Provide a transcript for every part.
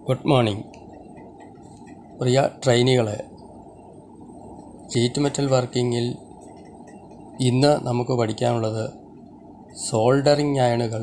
good morning പ്രിയ ട്രെയിനികളെ sheet metal വർക്കിങ്ങിൽ ഇന്ന് നമുക്ക് പഠിക്കാനുള്ളത് soldering അയണുകൾ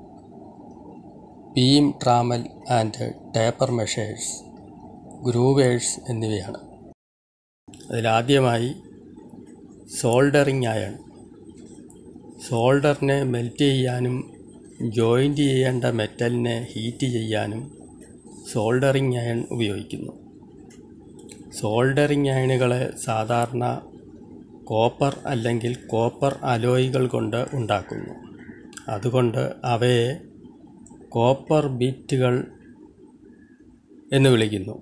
beam trammel and taper measures growers എന്നിവയാണ് അതിലാദ്യമായി സോൾഡറിങ് അയൺ സോൾഡറിനെ മെൽറ്റ് ചെയ്യാനും ജോയിൻ്റ് ചെയ്യേണ്ട മെറ്റലിനെ ഹീറ്റ് ചെയ്യാനും സോൾഡറിങ് അയൺ ഉപയോഗിക്കുന്നു സോൾഡറിങ് അയണുകളെ സാധാരണ കോപ്പർ അല്ലെങ്കിൽ കോപ്പർ അലോയികൾ കൊണ്ട് ഉണ്ടാക്കുന്നു അതുകൊണ്ട് അവയെ കോപ്പർ ബിറ്റുകൾ എന്ന് വിളിക്കുന്നു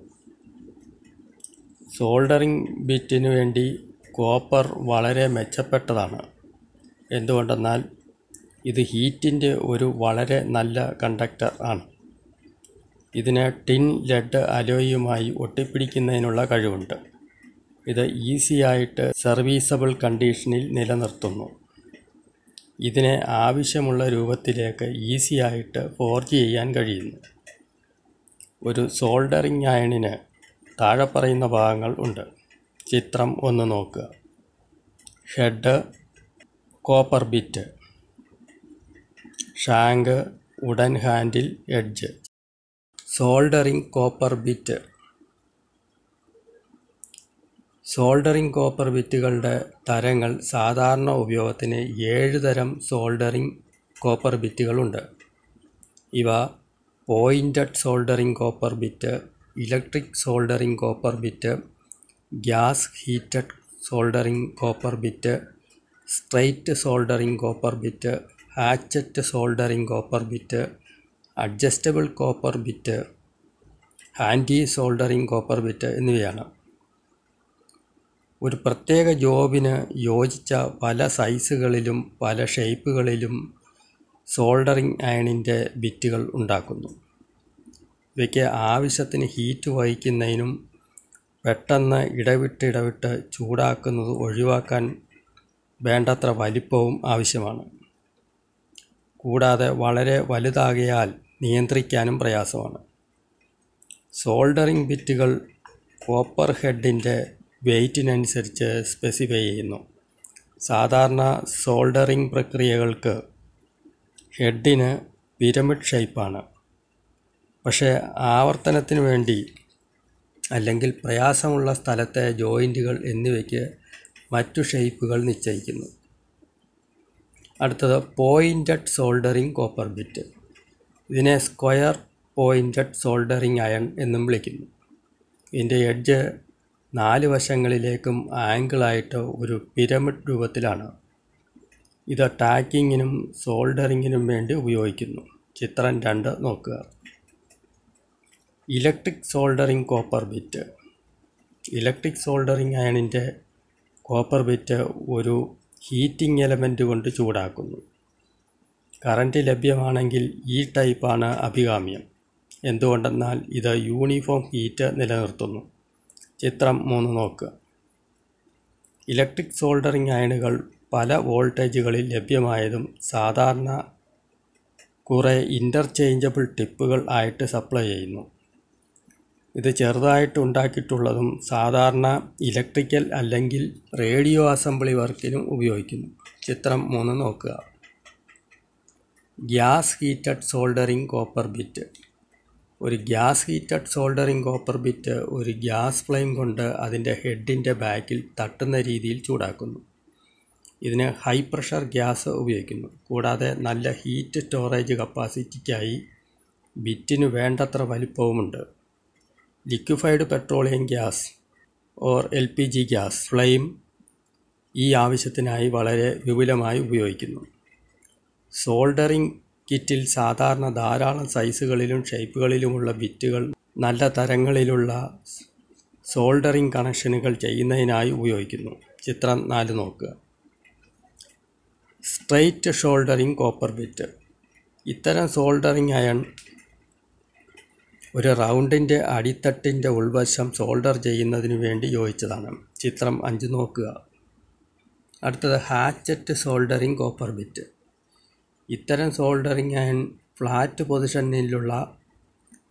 സോൾഡറിങ് ബിറ്റിനു വേണ്ടി കോപ്പർ വളരെ മെച്ചപ്പെട്ടതാണ് എന്തുകൊണ്ടെന്നാൽ ഇത് ഹീറ്റിൻ്റെ ഒരു വളരെ നല്ല കണ്ടക്ടർ ആണ് ഇതിന് ടിൻ ലെഡ് അലോയുമായി ഒട്ടിപ്പിടിക്കുന്നതിനുള്ള കഴിവുണ്ട് ഇത് ഈസി ആയിട്ട് സർവീസബിൾ കണ്ടീഷനിൽ നിലനിർത്തുന്നു ഇതിനെ ആവശ്യമുള്ള രൂപത്തിലേക്ക് ഈസി ആയിട്ട് ഫോർജ് ചെയ്യാൻ കഴിയുന്നു ഒരു സോൾഡറിങ് അയണിന് താഴെ പറയുന്ന ഭാഗങ്ങൾ ഉണ്ട് ചിത്രം ഒന്ന് നോക്കുക head copper bit shank wooden handle edge soldering copper bit soldering copper ബിറ്റുകളുടെ തരങ്ങൾ സാധാരണ ഉപയോഗത്തിന് ഏഴ് തരം സോൾഡറിങ് കോപ്പർ ബിറ്റുകളുണ്ട് ഇവ pointed soldering copper bit electric soldering copper bit gas heated soldering copper bit straight soldering copper bit hatchet soldering copper bit adjustable copper bit handy soldering copper bit എന്നിവയാണ് ഒരു പ്രത്യേക ജോബിന് യോജിച്ച പല സൈസുകളിലും പല ഷേപ്പുകളിലും സോൾഡറിങ് അയണിൻ്റെ ബിറ്റുകൾ ഉണ്ടാക്കുന്നു ഇവയ്ക്ക് ആവശ്യത്തിന് ഹീറ്റ് വഹിക്കുന്നതിനും പെട്ടെന്ന് ഇടവിട്ട് ഇടവിട്ട് ചൂടാക്കുന്നത് ഒഴിവാക്കാൻ വേണ്ടത്ര വലിപ്പവും ആവശ്യമാണ് കൂടാതെ വളരെ വലുതാകിയാൽ നിയന്ത്രിക്കാനും പ്രയാസമാണ് സോൾഡറിങ് ബിറ്റുകൾ കോപ്പർ ഹെഡിൻ്റെ വെയ്റ്റിനനുസരിച്ച് സ്പെസിഫൈ ചെയ്യുന്നു സാധാരണ സോൾഡറിങ് പ്രക്രിയകൾക്ക് ഹെഡിന് പിരമിഡ് ഷേപ്പാണ് പക്ഷേ ആവർത്തനത്തിന് വേണ്ടി അല്ലെങ്കിൽ പ്രയാസമുള്ള സ്ഥലത്തെ ജോയിൻറ്റുകൾ എന്നിവയ്ക്ക് മറ്റു ഷേപ്പുകൾ നിശ്ചയിക്കുന്നു അടുത്തത് പോയിൻറ്റഡ് സോൾഡറിങ് കോപ്പർ ബിറ്റ് ഇതിനെ സ്ക്വയർ പോയിൻറ്റഡ് സോൾഡറിങ് അയൺ എന്നും വിളിക്കുന്നു ഇതിൻ്റെ എഡ്ജ് നാല് വശങ്ങളിലേക്കും ആംഗിളായിട്ട് ഒരു പിരമിഡ് രൂപത്തിലാണ് ഇത് ടാക്കിങ്ങിനും സോൾഡറിങ്ങിനും വേണ്ടി ഉപയോഗിക്കുന്നു ചിത്രം രണ്ട് നോക്കുക electric soldering copper bit electric soldering അയണിൻ്റെ കോപ്പർ ബിറ്റ് ഒരു ഹീറ്റിംഗ് എലമെൻ്റ് കൊണ്ട് ചൂടാക്കുന്നു കറൻറ്റ് ലഭ്യമാണെങ്കിൽ ഈ ടൈപ്പാണ് അഭികാമ്യം എന്തുകൊണ്ടെന്നാൽ ഇത് യൂണിഫോം ഹീറ്റ് നിലനിർത്തുന്നു ചിത്രം മൂന്ന് നോക്കുക ഇലക്ട്രിക് സോൾഡറിങ് അയണുകൾ പല വോൾട്ടേജുകളിൽ ലഭ്യമായതും സാധാരണ കുറേ ഇൻ്റർചേഞ്ചബിൾ ടിപ്പുകൾ ആയിട്ട് സപ്ലൈ ചെയ്യുന്നു ഇത് ചെറുതായിട്ട് ഉണ്ടാക്കിയിട്ടുള്ളതും സാധാരണ ഇലക്ട്രിക്കൽ അല്ലെങ്കിൽ റേഡിയോ അസംബ്ലി വർക്കിനും ഉപയോഗിക്കുന്നു ചിത്രം മൂന്ന് നോക്കുക gas heated soldering copper bit ഒരു gas heated soldering copper bit ഒരു ഗ്യാസ് ഫ്ലെയിം കൊണ്ട് അതിൻ്റെ ഹെഡിൻ്റെ ബാക്കിൽ തട്ടുന്ന രീതിയിൽ ചൂടാക്കുന്നു ഇതിന് ഹൈ പ്രഷർ ഗ്യാസ് ഉപയോഗിക്കുന്നു കൂടാതെ നല്ല ഹീറ്റ് സ്റ്റോറേജ് കപ്പാസിറ്റിക്കായി ബിറ്റിന് വേണ്ടത്ര വലിപ്പവുമുണ്ട് liquefied petroleum gas or L P G gas flame ഈ ആവശ്യത്തിനായി വളരെ വിപുലമായി ഉപയോഗിക്കുന്നു സോൾഡറിംഗ് കിറ്റിൽ സാധാരണ ധാരാളം സൈസുകളിലും ഷേപ്പുകളിലുമുള്ള ബിറ്റുകൾ നല്ല തരങ്ങളിലുള്ള സോൾഡറിംഗ് കണക്ഷനുകൾ ചെയ്യുന്നതിനായി ഉപയോഗിക്കുന്നു ചിത്രം നാല് നോക്കുക സ്ട്രെയിറ്റ് ഷോൾഡറിംഗ് കോപ്പർ ബിറ്റ് ഇത്തരം സോൾഡറിംഗ് അയൺ ഒരു റൗണ്ടിൻ്റെ അടിത്തട്ടിൻ്റെ ഉൾവശം സോൾഡർ ചെയ്യുന്നതിന് വേണ്ടി യോജിച്ചതാണ് ചിത്രം അഞ്ച് നോക്കുക അടുത്തത് ഹാച്ചറ്റ് സോൾഡറിംഗ് കോപ്പർ ബിറ്റ് ഇത്തരം സോൾഡറിംഗ് അയൺ ഫ്ലാറ്റ് പൊസിഷനിലുള്ള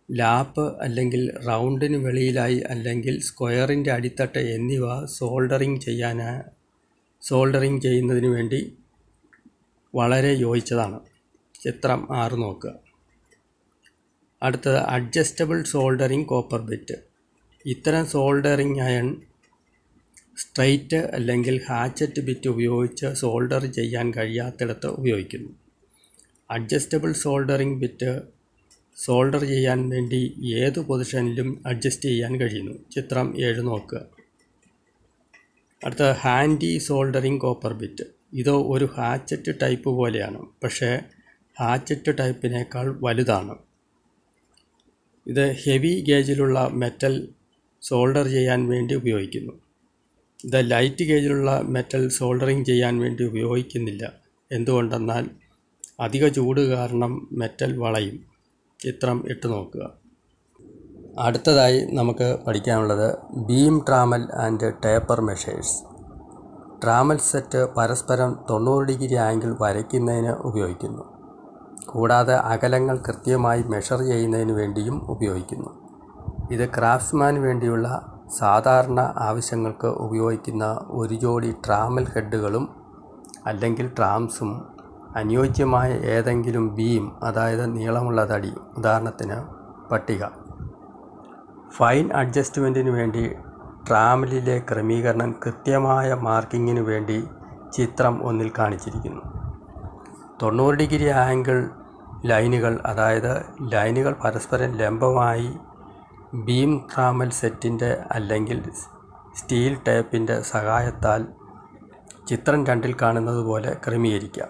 ലാപ്പ് അല്ലെങ്കിൽ റൗണ്ടിന് വെളിയിലായി അല്ലെങ്കിൽ സ്ക്വയറിൻ്റെ അടിത്തട്ട് എന്നിവ സോൾഡറിങ് ചെയ്യാൻ സോൾഡറിങ് ചെയ്യുന്നതിന് വേണ്ടി വളരെ യോജിച്ചതാണ് ചിത്രം ആറ് നോക്കുക അടുത്തത് അഡ്ജസ്റ്റബിൾ സോൾഡറിങ് കോപ്പർ ബിറ്റ് ഇത്തരം സോൾഡറിങ് അയൺ സ്ട്രൈറ്റ് അല്ലെങ്കിൽ ഹാച്ചറ്റ് ബിറ്റ് ഉപയോഗിച്ച് സോൾഡർ ചെയ്യാൻ കഴിയാത്തിടത്ത് ഉപയോഗിക്കുന്നു അഡ്ജസ്റ്റബിൾ സോൾഡറിങ് ബിറ്റ് സോൾഡർ ചെയ്യാൻ വേണ്ടി ഏത് പൊസിഷനിലും അഡ്ജസ്റ്റ് ചെയ്യാൻ കഴിയുന്നു ചിത്രം ഏഴ് നോക്കുക അടുത്ത ഹാൻഡി സോൾഡറിങ് കോപ്പർ ബിറ്റ് ഇത് ഒരു ഹാച്ചറ്റ് ടൈപ്പ് പോലെയാണ് പക്ഷേ ഹാച്ചറ്റ് ടൈപ്പിനേക്കാൾ വലുതാണ് ഇത് ഹെവി ഗേജിലുള്ള മെറ്റൽ സോൾഡർ ചെയ്യാൻ വേണ്ടി ഉപയോഗിക്കുന്നു ഇത് ലൈറ്റ് ഗേജിലുള്ള മെറ്റൽ സോൾഡറിങ് ചെയ്യാൻ വേണ്ടി ഉപയോഗിക്കുന്നില്ല എന്തുകൊണ്ടെന്നാൽ അധിക ചൂട് കാരണം മെറ്റൽ വളയും ചിത്രം ഇട്ട് നോക്കുക അടുത്തതായി നമുക്ക് പഠിക്കാനുള്ളത് beam trammel and taper measures trammel set പരസ്പരം തൊണ്ണൂറ് ഡിഗ്രി ആംഗിൾ വരയ്ക്കുന്നതിന് ഉപയോഗിക്കുന്നു കൂടാതെ അകലങ്ങൾ കൃത്യമായി മെഷർ ചെയ്യുന്നതിന് വേണ്ടിയും ഉപയോഗിക്കുന്നു ഇത് ക്രാഫ്റ്റ്സ്മാന് വേണ്ടിയുള്ള സാധാരണ ആവശ്യങ്ങൾക്ക് ഉപയോഗിക്കുന്ന ഒരു ജോഡി ട്രാമൽ ഹെഡുകളും അല്ലെങ്കിൽ ട്രാംസും അനുയോജ്യമായ ഏതെങ്കിലും ബീം അതായത് നീളമുള്ള തടി ഉദാഹരണത്തിന് പട്ടിക ഫൈൻ അഡ്ജസ്റ്റ്മെൻറ്റിന് വേണ്ടി ട്രാമലിലെ ക്രമീകരണം കൃത്യമായ മാർക്കിങ്ങിന് വേണ്ടി ചിത്രം ഒന്നിൽ കാണിച്ചിരിക്കുന്നു തൊണ്ണൂറ് ഡിഗ്രി ആംഗിൾ ലൈനുകൾ അതായത് ലൈനുകൾ പരസ്പരം ലംബമായി ബീം ട്രാമൽ സെറ്റിൻ്റെ അല്ലെങ്കിൽ സ്റ്റീൽ ടേപ്പിൻ്റെ സഹായത്താൽ ചിത്രം രണ്ടിൽ കാണുന്നത് പോലെ ക്രമീകരിക്കാം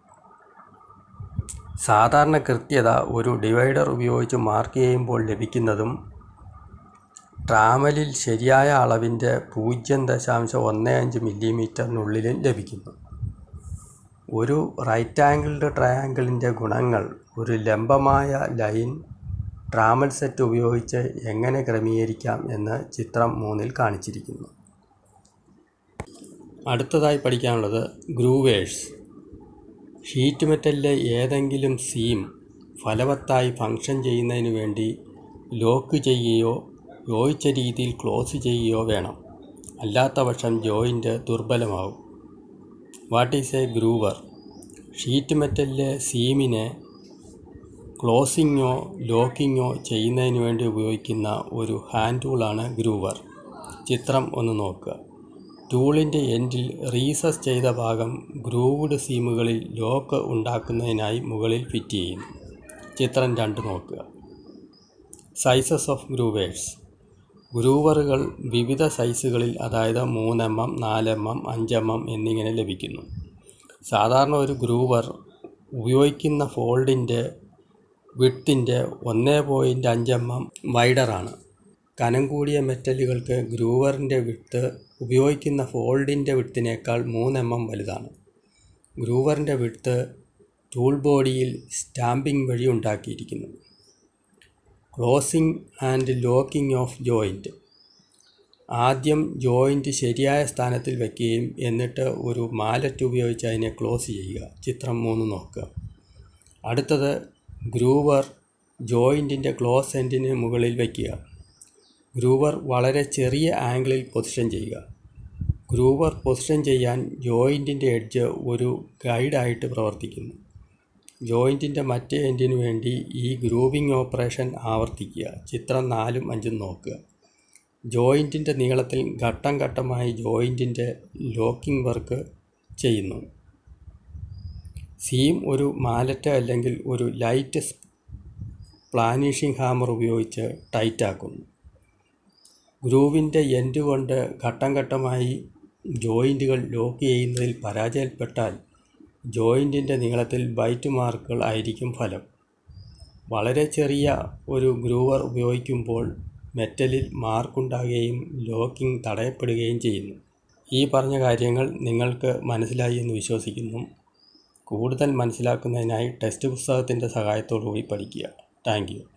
സാധാരണ കൃത്യത ഒരു ഡിവൈഡർ ഉപയോഗിച്ച് മാർക്ക് ചെയ്യുമ്പോൾ ലഭിക്കുന്നതും ട്രാമലിൽ ശരിയായ അളവിൻ്റെ പൂജ്യം ദശാംശം ഒന്ന് അഞ്ച് മില്ലിമീറ്ററിനുള്ളിലും ലഭിക്കുന്നു ഒരു റൈറ്റ് ആംഗിൾഡ് ട്രയാങ്കിളിൻ്റെ ഗുണങ്ങൾ ഒരു ലംബമായ ലൈൻ ട്രാമൽ സെറ്റ് ഉപയോഗിച്ച് എങ്ങനെ ക്രമീകരിക്കാം എന്ന് ചിത്രം മൂന്നിൽ കാണിച്ചിരിക്കുന്നു അടുത്തതായി പഠിക്കാനുള്ളത് ഗ്രൂവേഴ്സ് ഷീറ്റ് മെറ്റലിലെ ഏതെങ്കിലും സീം ഫലവത്തായി ഫങ്ഷൻ ചെയ്യുന്നതിന് വേണ്ടി ലോക്ക് ചെയ്യുകയോ യോജിച്ച രീതിയിൽ ക്ലോസ് ചെയ്യുകയോ വേണം അല്ലാത്ത പക്ഷം ജോയിൻ്റ് ദുർബലമാവും what is a groover sheet മെറ്റലിലെ സീമിനെ ക്ലോസിങ്ങോ ലോക്കിങ്ങോ ചെയ്യുന്നതിന് വേണ്ടി ഉപയോഗിക്കുന്ന ഒരു ഹാൻഡ് ടൂളാണ് ഗ്രൂവർ ചിത്രം ഒന്ന് നോക്കുക ടൂളിൻ്റെ എൻഡിൽ റീസസ് ചെയ്ത ഭാഗം ഗ്രൂവ്ഡ് സീമുകളിൽ ലോക്ക് ഉണ്ടാക്കുന്നതിനായി മുകളിൽ ഫിറ്റ് ചെയ്യുന്നു ചിത്രം രണ്ട് നോക്കുക സൈസസ് ഓഫ് ഗ്രൂവേഴ്സ് ഗ്രൂവറുകൾ വിവിധ സൈസുകളിൽ അതായത് മൂന്ന് എം എം നാല് എം എം അഞ്ച് എം എം എന്നിങ്ങനെ ലഭിക്കുന്നു സാധാരണ ഒരു ഗ്രൂവർ ഉപയോഗിക്കുന്ന ഫോൾഡിൻ്റെ വിഡ്ത്തിൻ്റെ ഒന്ന് പോയിൻറ്റ് അഞ്ച് എം എം വൈഡറാണ് കനം കൂടിയ മെറ്റലുകൾക്ക് ഗ്രൂവറിൻ്റെ വിഡ്ത്ത് ഉപയോഗിക്കുന്ന ഫോൾഡിൻ്റെ വിഡ്ത്തിനേക്കാൾ മൂന്ന് എം എം വലുതാണ് ഗ്രൂവറിൻ്റെ വിഡ്ത്ത് ടൂൾ ബോഡിയിൽ സ്റ്റാമ്പിംഗ് വഴി ഉണ്ടാക്കിയിരിക്കുന്നു closing and locking of joint ആദ്യം ജോയിൻറ്റ് ശരിയായ സ്ഥാനത്തിൽ വയ്ക്കുകയും എന്നിട്ട് ഒരു മാലറ്റ് ഉപയോഗിച്ച് അതിനെ ക്ലോസ് ചെയ്യുക ചിത്രം മൂന്ന് നോക്കുക അടുത്തത് ഗ്രൂവർ ജോയിൻറ്റിൻ്റെ ക്ലോസ് എൻഡിന് മുകളിൽ വയ്ക്കുക ഗ്രൂവർ വളരെ ചെറിയ ആംഗിളിൽ പൊസിഷൻ ചെയ്യുക ഗ്രൂവർ പൊസിഷൻ ചെയ്യാൻ ജോയിൻറ്റിൻ്റെ എഡ്ജ് ഒരു ഗൈഡായിട്ട് പ്രവർത്തിക്കുന്നു ജോയിൻറ്റിൻ്റെ മറ്റേ എൻഡിനു വേണ്ടി ഈ ഗ്രൂവിംഗ് ഓപ്പറേഷൻ ആവർത്തിക്കുക ചിത്രം നാലും അഞ്ചും നോക്കുക ജോയിൻറ്റിൻ്റെ നീളത്തിൽ ഘട്ടം ഘട്ടമായി ജോയിൻറ്റിൻ്റെ ലോക്കിംഗ് വർക്ക് ചെയ്യുന്നു സീം ഒരു മാലറ്റ് അല്ലെങ്കിൽ ഒരു ലൈറ്റ് പ്ലാനിഷിംഗ് ഹാമർ ഉപയോഗിച്ച് ടൈറ്റാക്കുന്നു ഗ്രൂവിൻ്റെ എൻഡ് കൊണ്ട് ഘട്ടം ഘട്ടമായി ജോയിൻറ്റുകൾ ലോക്ക് ചെയ്യുന്നതിൽ പരാജയപ്പെട്ടാൽ ജോയിൻറ്റിൻ്റെ നീളത്തിൽ ബൈറ്റ് മാർക്കുകൾ ആയിരിക്കും ഫലം വളരെ ചെറിയ ഒരു ഗ്രൂവർ ഉപയോഗിക്കുമ്പോൾ മെറ്റലിൽ മാർക്കുണ്ടാകുകയും ലോക്കിംഗ് തടയപ്പെടുകയും ചെയ്യുന്നു ഈ പറഞ്ഞ കാര്യങ്ങൾ നിങ്ങൾക്ക് മനസ്സിലായി എന്ന് വിശ്വസിക്കുന്നു കൂടുതൽ മനസ്സിലാക്കുന്നതിനായി ടെക്സ്റ്റ് പുസ്തകത്തിൻ്റെ സഹായത്തോടു കൂടി പഠിക്കുക താങ്ക് യു